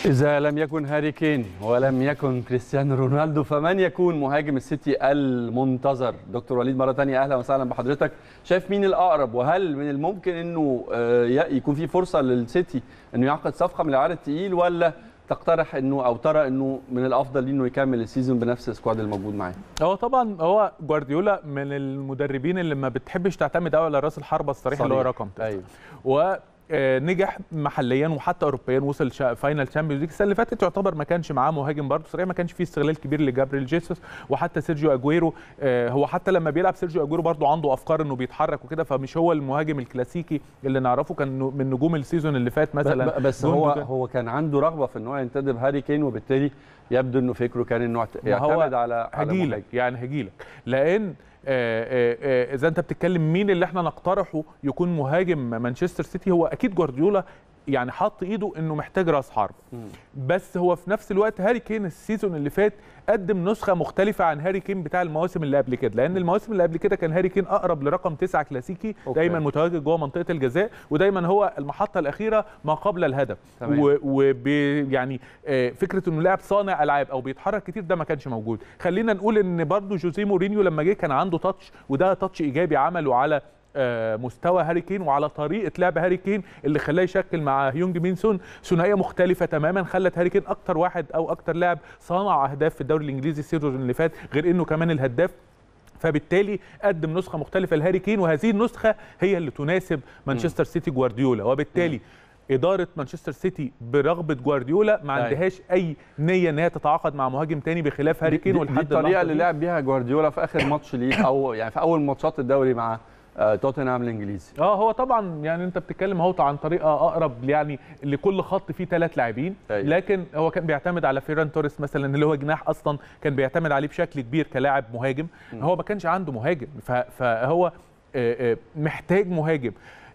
إذا لم يكن هاري كين ولم يكن كريستيانو رونالدو فمن يكون مهاجم السيتي المنتظر دكتور وليد مرة تانية أهلا وسهلا بحضرتك شايف مين الأقرب وهل من الممكن أنه آه، ي- يكون في فرصة للسيتي أنه يعقد صفقة من العيار التقيل ولا تقترح أنه أو ترى أنه من الأفضل ليه أنه يكمل السيزون بنفس السكواد الموجود معاه هو طبعا هو جوارديولا من المدربين اللي ما بتحبش تعتمد قوي على راس الحربه الصريح اللي هو صريح. رقم تسعة. أيوه و آه، نجح محليا وحتى اوروبيا وصل شا- فاينل تشامبيونز ليج السنه اللي فاتت يعتبر ما كانش معاه مهاجم برضه صريح ما كانش فيه استغلال كبير لجابريل جيسوس وحتى سيرجيو اجويرو آه، هو حتى لما بيلعب سيرجيو اجويرو برضه عنده افكار انه بيتحرك وكده فمش هو المهاجم الكلاسيكي اللي نعرفه كان من نجوم السيزون اللي فات مثلا ب- بس هو جوندوجان. هو كان عنده رغبة في أنه ينتدب هاري كين وبالتالي يبدو أنه فكره كان أنه يعت- ما هو يعتمد على على هجيلك مهاجم. يعني هجيلك لان آه، آه، آه، اذا انت بتتكلم مين اللي احنا نقترحه يكون مهاجم مانشستر سيتي هو اكيد جوارديولا يعني حط ايده انه محتاج راس حرب مم. بس هو في نفس الوقت هاري كين السيزون اللي فات قدم نسخه مختلفه عن هاري كين بتاع المواسم اللي قبل كده لان المواسم اللي قبل كده كان هاري كين اقرب لرقم تسعة كلاسيكي أوكي. دايما متواجد جوه منطقه الجزاء ودايما هو المحطه الاخيره ما قبل الهدف تمام. و- وب يعني آه، فكره انه لاعب صانع العاب او بيتحرك كتير ده ما كانش موجود خلينا نقول ان برضو جوزيه مورينيو لما جه كان عنده تاتش وده تاتش ايجابي عمله على آه، مستوى هاري كين وعلى طريقه لعب هاري كين اللي خلاه يشكل مع هيونج مين سون ثنائيه مختلفه تماما خلت هاري كين اكتر واحد او اكتر لاعب صنع اهداف في الدوري الانجليزي السيزون اللي فات غير انه كمان الهداف فبالتالي قدم نسخه مختلفه لهاري كين وهذه النسخه هي اللي تناسب مانشستر سيتي جوارديولا وبالتالي اداره مانشستر سيتي برغبه جوارديولا ما أيوة. عندهاش اي نيه ان هي تتعاقد مع مهاجم تاني بخلاف هاري دي- كين دي- ولحد دي الطريقه اللحظة اللي دي. لعب بيها جوارديولا في اخر ماتش ليه او يعني في اول ماتشات الدوري مع آه، توتنهام الانجليزي اه هو طبعا يعني انت بتتكلم اهو عن طريقه اقرب يعني لكل خط فيه ثلاث لاعبين أيوة. لكن هو كان بيعتمد على فيران توريس مثلا اللي هو جناح اصلا كان بيعتمد عليه بشكل كبير كلاعب مهاجم هو ما كانش عنده مهاجم ف- فهو آه، آه، محتاج مهاجم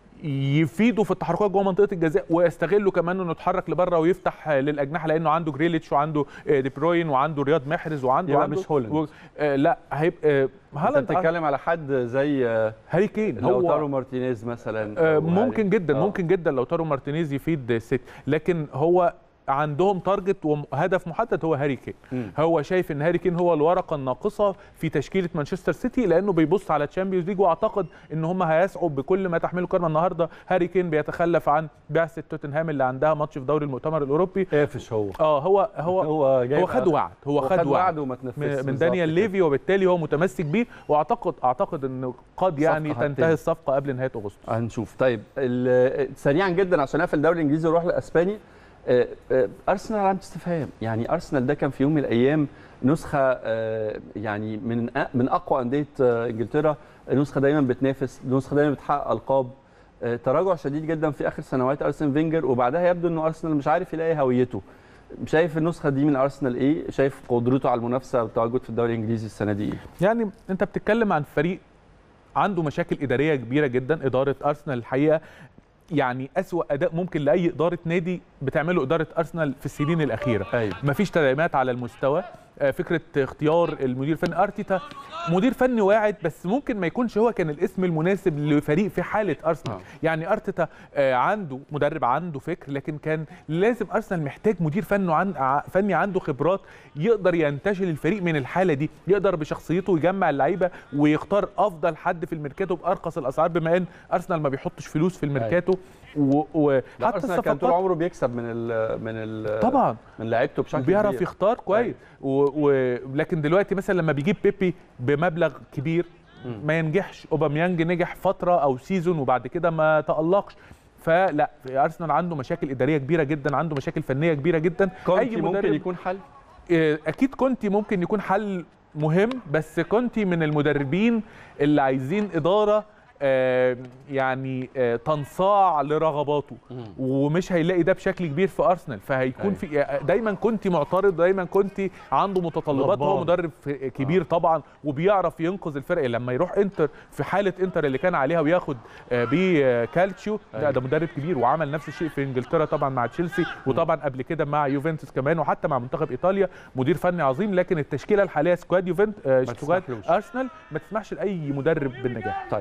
يفيده في التحركات جوه منطقه الجزاء ويستغله كمان انه يتحرك لبره ويفتح آه، للاجنحه لانه عنده جريليتش وعنده آه، دي بروين وعنده رياض محرز وعنده يبقى عنده مش هولاند. و... آه لا هيبقى آه، انت هالاند بتتكلم على حد زي آه، هاري كين لوتارو مارتينيز مثلا آه، أو ممكن هاري. جدا آه. ممكن جدا لو تارو مارتينيز يفيد سيتي لكن هو عندهم تارجت وهدف محدد هو هاري كين مم. هو شايف ان هاري كين هو الورقه الناقصه في تشكيله مانشستر سيتي لانه بيبص على تشامبيونز ليج واعتقد ان هم هيسعوا بكل ما تحمله كلمه النهارده هاري كين بيتخلف عن بعثه توتنهام اللي عندها ماتش في دوري المؤتمر الاوروبي قافش هو اه هو هو هو جايب هو خد وعد هو خد وعد وما تنفذش من من بالظبط دانيال كده. ليفي وبالتالي هو متمسك بيه واعتقد اعتقد انه قد يعني صفقة تنتهي هتتم. الصفقه قبل نهايه اغسطس هنشوف طيب ال- سريعا جدا عشان اقفل الدوري الانجليزي واروح لاسباني آه، آه، ارسنال علامه استفهام يعني ارسنال ده كان في يوم من الايام نسخه آه، يعني من أ- من اقوى انديه آه، انجلترا نسخه دايما بتنافس نسخه دايما بتحقق القاب آه، تراجع شديد جدا في اخر سنوات ارسن فينجر وبعدها يبدو انه ارسنال مش عارف يلاقي هويته شايف النسخه دي من ارسنال ايه شايف قدرته على المنافسه والتواجد في الدوري الانجليزي السنه دي ايه يعني انت بتتكلم عن فريق عنده مشاكل اداريه كبيره جدا اداره ارسنال الحقيقه يعني أسوأ اداء ممكن لاي اداره نادي بتعمله اداره ارسنال في السنين الاخيره ايوه مفيش تدعيمات على المستوى آه، فكره اختيار المدير الفني ارتيتا مدير فني واعد بس ممكن ما يكونش هو كان الاسم المناسب لفريق في حاله ارسنال آه. يعني ارتيتا آه، عنده مدرب عنده فكر لكن كان لازم ارسنال محتاج مدير فني عن ع- فني عنده خبرات يقدر ينتشل الفريق من الحاله دي يقدر بشخصيته يجمع اللعيبه ويختار افضل حد في الميركاتو بارخص الاسعار بما ان ارسنال ما بيحطش فلوس في الميركاتو و- لا وحتى ارسنال كان طول الصفقات عمره بيكسب من ال من ال طبعا من لعيبته بشكل بيعرف كبير. يختار كويس و... و... لكن دلوقتي مثلا لما بيجيب بيبي بمبلغ كبير مم. ما ينجحش اوباميانج نجح فتره او سيزون وبعد كده ما تالقش فلا ارسنال عنده مشاكل اداريه كبيره جدا عنده مشاكل فنيه كبيره جدا كونتي ممكن يكون حل آه، اكيد كونتي ممكن يكون حل مهم بس كونتي من المدربين اللي عايزين اداره آه، يعني آه، تنصاع لرغباته ومش هيلاقي ده بشكل كبير في ارسنال فهيكون في دايما كنتي معترض دايما كنتي عنده متطلبات هو غضبان. مدرب في- كبير طبعا وبيعرف ينقذ الفرقه لما يروح انتر في حاله انتر اللي كان عليها وياخد آه، بيه آه، كالتشيو لا أيوة. ده مدرب كبير وعمل نفس الشيء في انجلترا طبعا مع تشيلسي وطبعا قبل كده مع يوفنتوس كمان وحتى مع منتخب ايطاليا مدير فني عظيم لكن التشكيله الحاليه سكواد يوفنت آه، سكواد تسمحلوش. ارسنال ما تسمحش لاي مدرب بالنجاح طيب اللي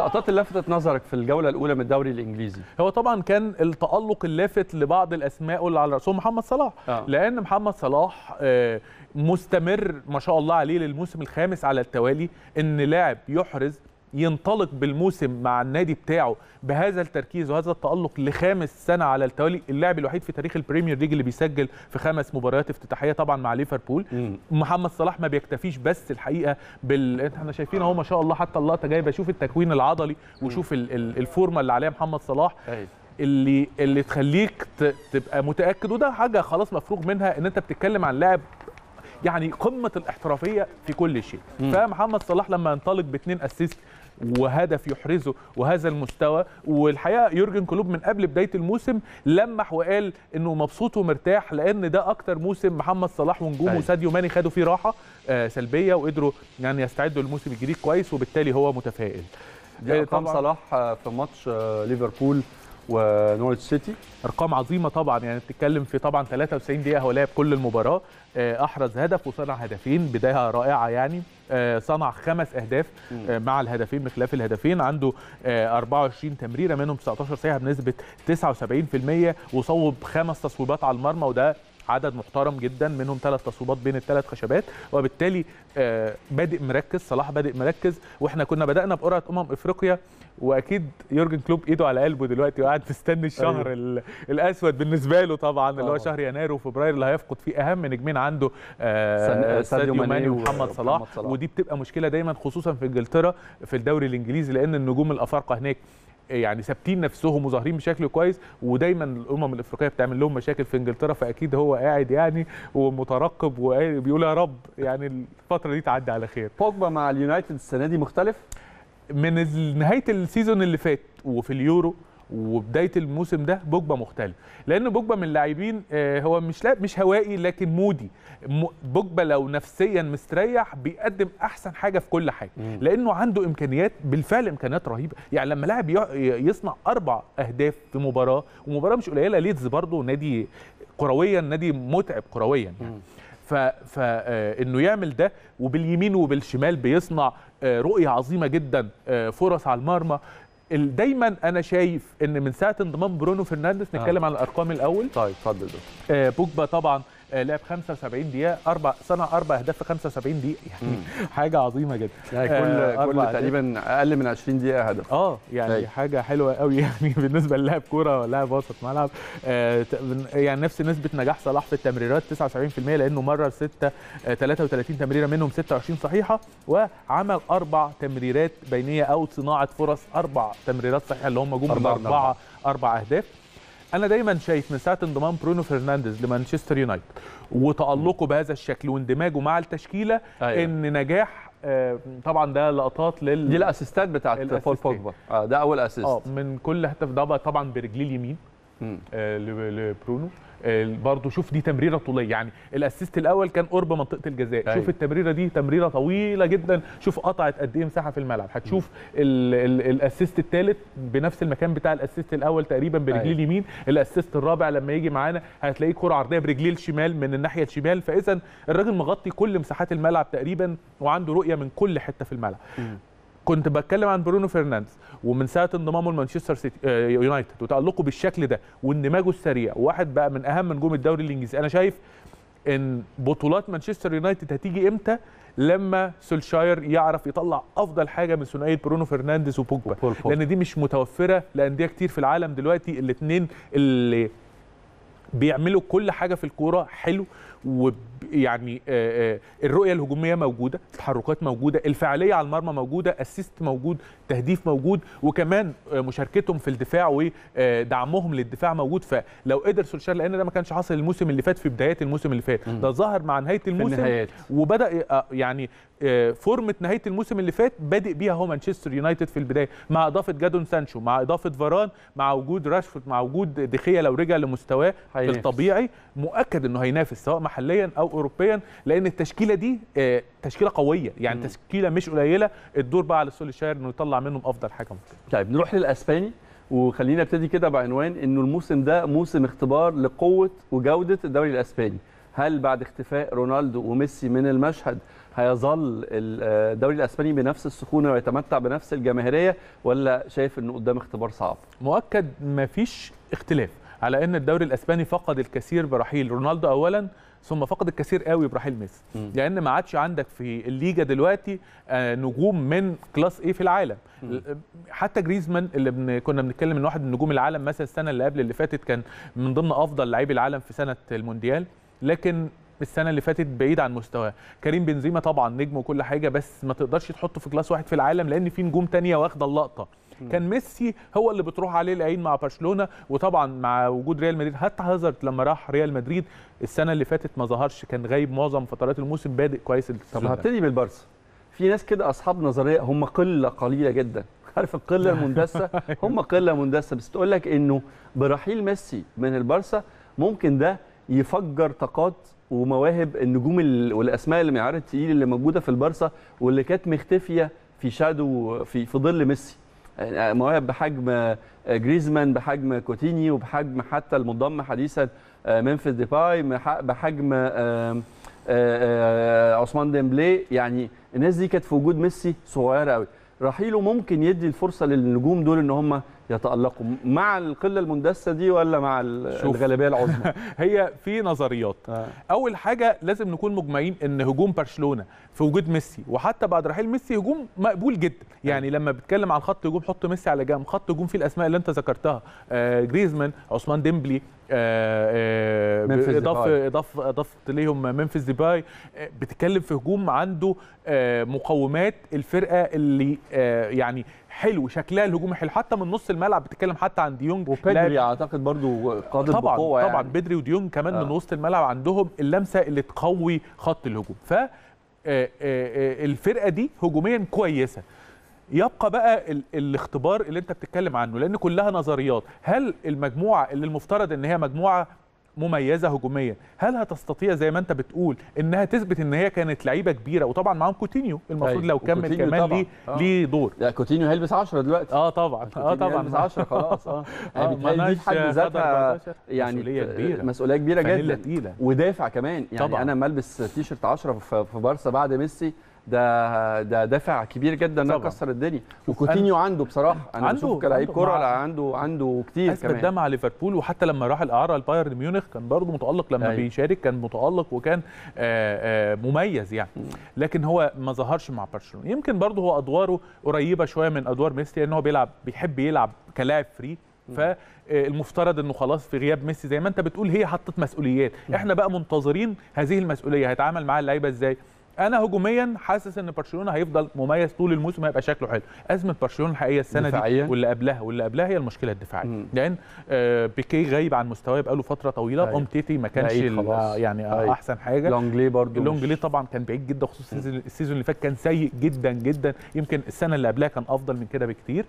اللقطات اللي لفتت نظرك في الجوله الاولى من الدوري الانجليزي هو طبعا كان التألق اللافت لبعض الاسماء واللي على راسهم محمد صلاح آه. لان محمد صلاح آه، مستمر ما شاء الله عليه للموسم الخامس على التوالي ان لاعب يحرز ينطلق بالموسم مع النادي بتاعه بهذا التركيز وهذا التألق لخامس سنة على التوالي اللاعب الوحيد في تاريخ البريمير ليج اللي بيسجل في خمس مباريات افتتاحية طبعا مع ليفربول مم. محمد صلاح ما بيكتفيش بس الحقيقه بال احنا شايفين اهو ما شاء الله حتى اللقطه جايبه شوف التكوين العضلي وشوف ال... ال... الفورمه اللي عليها محمد صلاح أيوة. اللي اللي تخليك ت... تبقى متاكد وده حاجه خلاص مفروغ منها ان انت بتتكلم عن لاعب يعني قمه الاحترافيه في كل شيء مم. فمحمد صلاح لما ينطلق باثنين اسيست وهدف يحرزه وهذا المستوى والحقيقه يورجن كلوب من قبل بدايه الموسم لمح وقال انه مبسوط ومرتاح لان ده اكتر موسم محمد صلاح ونجومه أيوة. وساديو ماني خدوا فيه راحه آه سلبيه وقدروا يعني يستعدوا للموسم الجديد كويس وبالتالي هو متفائل دي آه، ارقام طبعاً. صلاح آه، في ماتش آه، ليفربول ونورwich سيتي ارقام عظيمه طبعا يعني بتتكلم في طبعا 93 دقيقه هو لعب كل المباراه آه، احرز هدف وصنع هدفين بدايه رائعه يعني آه، صنع خمس اهداف آه، مع الهدفين بخلاف الهدفين عنده آه، 24 تمريره منهم 19 صحيحه بنسبه 79% وصوب خمس تصويبات على المرمى وده عدد محترم جدا منهم ثلاث تصويبات بين الثلاث خشبات وبالتالي آه، بادئ مركز صلاح بادئ مركز واحنا كنا بدانا بقرعه امم افريقيا واكيد يورجن كلوب ايده على قلبه دلوقتي وقاعد مستني الشهر أيوة. أيوه. الاسود بالنسبه له طبعا اللي هو آه. شهر يناير وفبراير اللي هيفقد فيه اهم نجمين عنده سن- آه ساديو ساديو ماني ماني ومحمد ومحمد صلاح صلاح. ودي بتبقى مشكله دايما خصوصا في انجلترا في الدوري الانجليزي لان النجوم الافارقه هناك يعني ثابتين نفسهم وظاهرين بشكل كويس ودايما الامم الافريقيه بتعمل لهم مشاكل في انجلترا فاكيد هو قاعد يعني ومترقب وبيقول يا رب يعني الفتره دي تعدي على خير بوجبا مع اليونايتد السنه دي مختلف من ال- نهايه السيزون اللي فات وفي اليورو وبدايه الموسم ده بوجبا مختلف لان بوجبا من اللاعبين آه، هو مش لاعب مش هوائي لكن مودي م- بوجبا لو نفسيا مستريح بيقدم احسن حاجه في كل حاجه مم. لانه عنده امكانيات بالفعل امكانيات رهيبه يعني لما لاعب ي- يصنع اربع اهداف في مباراه ومباراه مش قليله ليدز برضه نادي كرويا نادي متعب كرويا يعني مم. ف فانه يعمل ده وباليمين وبالشمال بيصنع آه، رؤيه عظيمه جدا آه، فرص على المرمى ال- دايما انا شايف ان من ساعه انضمام برونو فرنانديز نتكلم عن الارقام الاول طيب اتفضل دكتور آه، بوجبا طبعا آه، لعب 75 دقيقه اربع صنع اربع اهداف في 75 دقيقه يعني حاجه عظيمه جدا يعني كل آه، أربع كل أهداف. تقريبا اقل من 20 دقيقه هدف اه يعني أيوة. حاجه حلوه قوي يعني بالنسبه للاعب كوره ولا لاعب وسط ملعب آه ت- من- يعني نفس نسبه نجاح صلاح في التمريرات 79% لانه مرر 6 آه 33 تمريره منهم 26 صحيحه وعمل اربع تمريرات بينيه او صناعه فرص اربع تمريرات صحيحه اللي هم جم من أربعة من اربعه اربع اهداف انا دايما شايف من ساعه انضمام برونو فرنانديز لمانشستر يونايتد وتالقه بهذا الشكل واندماجه مع التشكيله أيوة. ان نجاح آه، طبعا ده لقطات لل دي الاسيستات بتاعت بول الأسيستات. بوجبا اه ده اول اسيست اه من كل هدف ده بقى طبعا برجليه اليمين مم. آه، ل- لبرونو آه، برضه شوف دي تمريره طوليه يعني الاسيست الاول كان قرب منطقه الجزاء أيوة. شوف التمريره دي تمريره طويله جدا شوف قطعت قد ايه مساحه في الملعب هتشوف ال- ال- الاسيست الثالث بنفس المكان بتاع الاسيست الاول تقريبا برجليه أيوة. اليمين الاسيست الرابع لما يجي معانا هتلاقيه كره عرضيه برجليه الشمال من الناحيه الشمال فاذا الراجل مغطي كل مساحات الملعب تقريبا وعنده رؤيه من كل حته في الملعب مم. كنت بتكلم عن برونو فرنانديز ومن ساعه انضمامه لمانشستر سيتي آه، يونايتد وتالقه بالشكل ده واندماجه السريع وواحد بقى من اهم نجوم الدوري الانجليزي انا شايف ان بطولات مانشستر يونايتد هتيجي امتى لما سولشاير يعرف يطلع افضل حاجه من ثنائيه برونو فرنانديز وبوجبا وبول بوجبا. لان دي مش متوفره لانديه كتير في العالم دلوقتي الاثنين اللي بيعملوا كل حاجه في الكوره حلو ويعني الرؤيه الهجوميه موجوده التحركات موجوده الفعاليه على المرمى موجوده اسيست موجود تهديف موجود وكمان آه، مشاركتهم في الدفاع ودعمهم للدفاع موجود فلو قدر سولشار لان ده ما كانش حاصل الموسم اللي فات في بدايات الموسم اللي فات مم. ده ظهر مع نهايه في الموسم النهايات وبدا ي- آه، يعني آه، فورمه نهايه الموسم اللي فات بادئ بيها هو مانشستر يونايتد في البدايه مع اضافه جادون سانشو مع اضافه فاران مع وجود راشفورد مع وجود دخيه لو رجع لمستواه هينافس. الطبيعي مؤكد انه هينافس سواء محليا او اوروبيا لان التشكيله دي آه، تشكيله قويه يعني مم. تشكيله مش قليله الدور بقى على سولشاير انه يطلع منهم افضل حاجه ممكن طيب نروح للاسباني وخلينا نبتدي كده بعنوان انه الموسم ده موسم اختبار لقوه وجوده الدوري الاسباني هل بعد اختفاء رونالدو وميسي من المشهد هيظل الدوري الاسباني بنفس السخونه ويتمتع بنفس الجماهيريه ولا شايف انه قدام اختبار صعب مؤكد مفيش اختلاف على ان الدوري الاسباني فقد الكثير برحيل رونالدو اولا ثم فقد الكثير قوي برحيل ميسي مم. لان ما عادش عندك في الليجا دلوقتي آه، نجوم من كلاس ايه في العالم مم. حتى جريزمان اللي بن... كنا بنتكلم ان واحد من نجوم العالم مثلا السنه اللي قبل اللي فاتت كان من ضمن افضل لاعبي العالم في سنه المونديال لكن السنه اللي فاتت بعيد عن مستواه كريم بنزيما طبعا نجم وكل حاجه بس ما تقدرش تحطه في كلاس واحد في العالم لان في نجوم تانية واخده اللقطه كان ميسي هو اللي بتروح عليه العين مع برشلونه وطبعا مع وجود ريال مدريد حتى هازارد لما راح ريال مدريد السنه اللي فاتت ما ظهرش كان غايب معظم فترات الموسم بادئ كويس طب السيزون ده. هبتدي بالبارسا في ناس كده اصحاب نظريه هم قله قليله جدا عارف القله المندسه هم قله مندسه بس تقول لك انه برحيل ميسي من البارسا ممكن ده يفجر طاقات ومواهب النجوم ال- والاسماء اللي معيار التقيل اللي موجوده في البارسا واللي كانت مختفيه في شادو في في ظل ميسي آه، مواهب بحجم آه، جريزمان بحجم كوتينيو بحجم حتى المنضم حديثا آه، ممفيس ديباي مح- بحجم آه، آه، آه، عثمان ديمبلي يعني الناس دي كانت في وجود ميسي صغيره قوي رحيله ممكن يدي الفرصه للنجوم دول ان هم يتالقوا مع القله المندسه دي ولا مع ال- شوف. الغالبيه العظمى هي في نظريات آه. اول حاجه لازم نكون مجمعين ان هجوم برشلونه في وجود ميسي وحتى بعد رحيل ميسي هجوم مقبول جدا يعني لما بتكلم عن خط هجوم حط ميسي على جنب خط هجوم فيه الاسماء اللي انت ذكرتها آه جريزمان عثمان ديمبلي آه آه ممفيس اضافه ديباي. اضافه اضافه ليهم ممفيس ديباي آه بتتكلم في هجوم عنده آه مقومات الفرقه اللي آه يعني حلو شكلها الهجومي حلو حتى من نص الملعب بتتكلم حتى عن ديونج وبيدري اعتقد برضو قادر طبعا بقوه طبعا يعني. بدري وديونج كمان آه. من وسط الملعب عندهم اللمسه اللي تقوي خط الهجوم ف آه، آه، آه، الفرقه دي هجوميا كويسه يبقى بقى ال الاختبار اللي انت بتتكلم عنه لان كلها نظريات هل المجموعه اللي المفترض ان هي مجموعه مميزه هجوميا هل هتستطيع زي ما انت بتقول انها تثبت ان هي كانت لعيبه كبيره وطبعا معاهم كوتينيو المفروض أيوة، لو كمل وكوتينيو كمان طبعاً. ليه آه. ليه دور لا كوتينيو هيلبس 10 دلوقتي اه طبعا اه كوتينيو طبعا هيلبس 10 خلاص اه يعني آه، بيتهيألي دي في حد مناش ذاتها خد 14. يعني مسؤولية كبيرة. مسؤوليه كبيره فانيلا جدا تقيلة. ودافع كمان يعني طبعاً. انا لما البس تيشرت 10 في في بارسا بعد ميسي ده ده دافع كبير جدا انه طبعاً. كسر الدنيا وكوتينيو عنده بصراحه انا عنده- بشوفه كلاعب عنده كوره مع- لا عنده عنده كتير اثبت ده كمان مع ليفربول وحتى لما راح الاعاره لبايرن ميونخ كان برضه متالق لما أيوة. بيشارك كان متالق وكان آه، آه، مميز يعني لكن هو ما ظهرش مع برشلونه يمكن برضه هو ادواره قريبه شويه من ادوار ميسي لان هو بيلعب بيحب يلعب كلاعب فري فالمفترض انه خلاص في غياب ميسي زي ما انت بتقول هي حطت مسؤوليات احنا بقى منتظرين هذه المسؤوليه هيتعامل معاها اللعيبه ازاي انا هجوميا حاسس ان برشلونه هيفضل مميز طول الموسم هيبقى شكله حلو ازمه برشلونه الحقيقيه السنه دفاعياً؟ دي واللي قبلها واللي قبلها هي المشكله الدفاعيه مم. لان آه، بيكي غايب عن مستواه بقاله فتره طويله أيوة. امتيتي ما كانش بعيد ال- خلاص. آه، يعني آه، أيوة. احسن حاجه لونجلي برضو مش- لونجلي طبعا كان بعيد جدا خصوصا السيزون- السيزون اللي فات كان سيء جدا جدا يمكن السنه اللي قبلها كان افضل من كده بكتير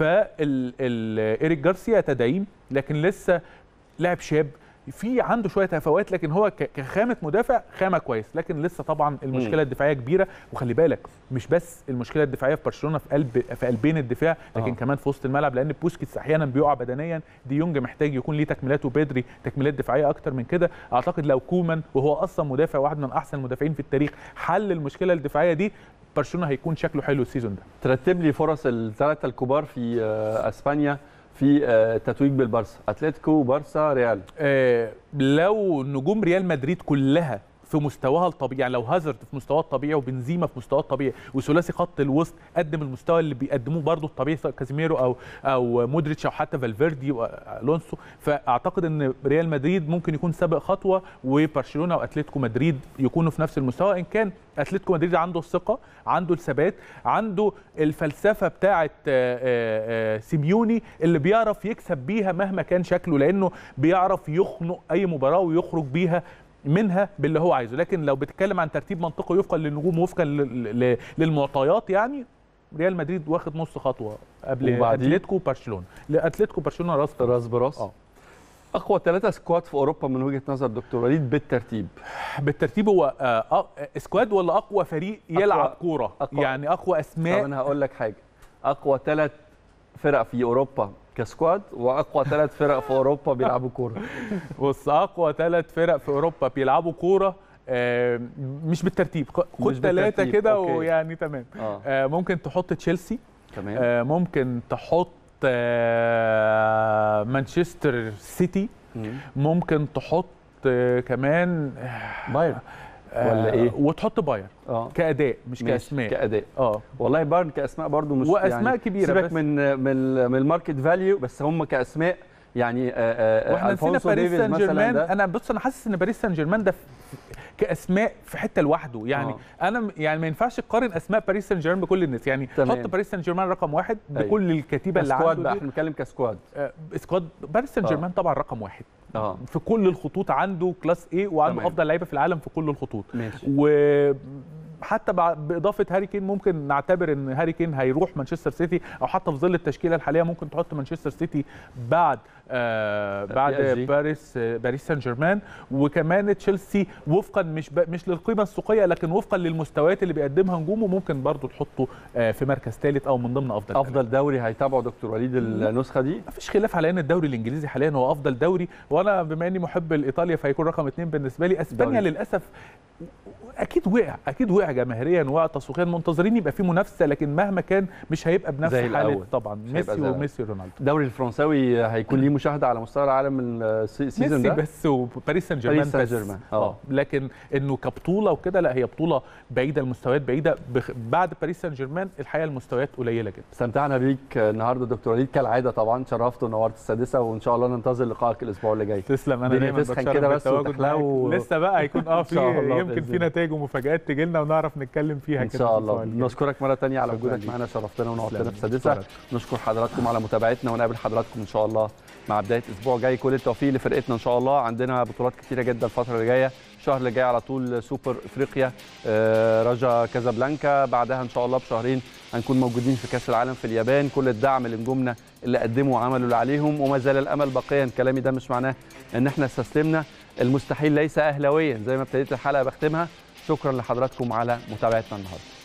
فايريك جارسيا تدعيم لكن لسه لاعب شاب في عنده شويه هفوات لكن هو ك- كخامه مدافع خامه كويس لكن لسه طبعا المشكله الدفاعيه كبيره وخلي بالك مش بس المشكله الدفاعيه في برشلونه في قلب في قلبين الدفاع لكن آه. آه. كمان في وسط الملعب لان بوسكيتس احيانا بيقع بدنيا دي يونج محتاج يكون ليه تكميلات وبدري تكميلات دفاعيه اكتر من كده اعتقد لو كومان وهو اصلا مدافع واحد من احسن المدافعين في التاريخ حل المشكله الدفاعيه دي برشلونه هيكون شكله حلو السيزون ده ترتب لي فرص الثلاثه الكبار في آه، اسبانيا في آه، تتويج بالبارسا اتلتيكو بارسا ريال آه، لو نجوم ريال مدريد كلها في مستواها الطبيعي يعني لو هازارد في مستواه الطبيعي وبنزيما في مستواه الطبيعي وثلاثي خط الوسط قدم المستوى اللي بيقدموه برضه الطبيعي سواء كازيميرو او او مودريتش او حتى فالفيردي والونسو فاعتقد ان ريال مدريد ممكن يكون سابق خطوه وبرشلونه واتلتيكو مدريد يكونوا في نفس المستوى ان كان اتلتيكو مدريد عنده الثقه عنده الثبات عنده الفلسفه بتاعه آه، آه، آه، سيميوني اللي بيعرف يكسب بيها مهما كان شكله لانه بيعرف يخنق اي مباراه ويخرج بيها منها باللي هو عايزه لكن لو بتتكلم عن ترتيب منطقي وفقا للنجوم وفقا لل- ل- للمعطيات يعني ريال مدريد واخد نص خطوه قبل وبعدين؟ اتلتيكو وبرشلونه اتلتيكو وبرشلونه راس في راس براس آه. اقوى ثلاثه سكواد في اوروبا من وجهه نظر دكتور وليد بالترتيب بالترتيب هو آه، آه، سكواد ولا اقوى فريق يلعب كوره أقوى. يعني اقوى طب اسماء انا هقول لك حاجه اقوى ثلاث فرق في اوروبا كسكواد واقوى ثلاث فرق في اوروبا بيلعبوا كوره بص اقوى ثلاث فرق في اوروبا بيلعبوا كوره آه، مش بالترتيب خ- مش خد ثلاثه بالترتيب، كده أوكي. ويعني تمام اه آه، ممكن تحط تشيلسي تمام آه، ممكن تحط آه، مانشستر سيتي مم. ممكن تحط آه، كمان بايرن آه، ولا إيه؟ وتحط بايرن اه كاداء مش ماشي، كاسماء كاداء اه والله بايرن كاسماء برضو مش وأسماء يعني كبيرة سيبك بس. من من من الماركت فاليو بس هم كاسماء يعني آه، آه، واحنا نسينا ألفونسو باريس ديفيز سان مثلا جيرمان ده انا بص انا حاسس ان باريس سان جيرمان ده في- كاسماء في حته لوحده يعني آه. انا م- يعني ما ينفعش تقارن اسماء باريس سان جيرمان بكل الناس يعني تمام. حط باريس سان جيرمان رقم واحد أيوة. بكل الكتيبه اللي كسكواد عنده بقى دي. احنا بنتكلم كسكواد آه، سكواد باريس سان آه. جيرمان طبعا رقم واحد اه في كل الخطوط عنده كلاس ايه وعنده تمام. افضل لعيبه في العالم في كل الخطوط ماشي وحتى بع- باضافه هاري كين ممكن نعتبر ان هاري كين هيروح مانشستر سيتي او حتى في ظل التشكيله الحاليه ممكن تحط مانشستر سيتي بعد آه بعد PSG. باريس آه باريس سان جيرمان وكمان تشيلسي وفقا مش ب... مش للقيمه السوقيه لكن وفقا للمستويات اللي بيقدمها نجومه ممكن برضو تحطه آه في مركز ثالث او من ضمن افضل افضل دوري هيتابعه دكتور وليد النسخه دي ما فيش خلاف على ان الدوري الانجليزي حاليا هو افضل دوري وانا بما اني محب لايطاليا فهيكون رقم اثنين بالنسبه لي اسبانيا دوري. للاسف اكيد وقع اكيد وقع جماهيريا وقع تسويقيا منتظرين يبقى في منافسه لكن مهما كان مش هيبقى بنفس زي حاله الأول. طبعا مش هيبقى ميسي زي الأول. وميسي ورونالدو الدوري الفرنساوي هيكون ليه مشاهده على مستوى العالم السيزون ميسي ده بس وباريس سان جيرمان باريس سان بس جيرمان، آه. لكن انه كبطوله وكده لا هي بطوله بعيده المستويات بعيده بخ... بعد باريس سان جيرمان الحقيقه المستويات قليله جدا استمتعنا بيك النهارده دكتور وليد كالعاده طبعا شرفت ونورت السادسه وان شاء الله ننتظر لقائك الاسبوع اللي جاي تسلم انا الدنيا دايما تسخن بتشرف كده بس بالتواجد وتحلو. معاك. لسه بقى هيكون اه إن شاء في الله يمكن بإذن في الله. نتائج ومفاجات تجي لنا ونعرف نتكلم فيها ان كده شاء في الله الأسبوع الجاي. نشكرك مره تانية على شكراً وجودك ليك. معانا شرفتنا ونورتنا تسلم. في السادسه أشكرك. نشكر حضراتكم على متابعتنا ونقابل حضراتكم ان شاء الله مع بدايه اسبوع جاي كل التوفيق لفرقتنا ان شاء الله عندنا بطولات كتيره جدا الفتره اللي جايه الشهر اللي جاي على طول سوبر افريقيا آه، رجا كازابلانكا بعدها ان شاء الله بشهرين هنكون موجودين في كاس العالم في اليابان كل الدعم لنجومنا اللي قدموا وعملوا اللي عليهم وما زال الامل باقيا كلامي ده مش معناه ان احنا استسلمنا المستحيل ليس اهلاويا زي ما ابتديت الحلقه بختمها شكرا لحضراتكم على متابعتنا النهارده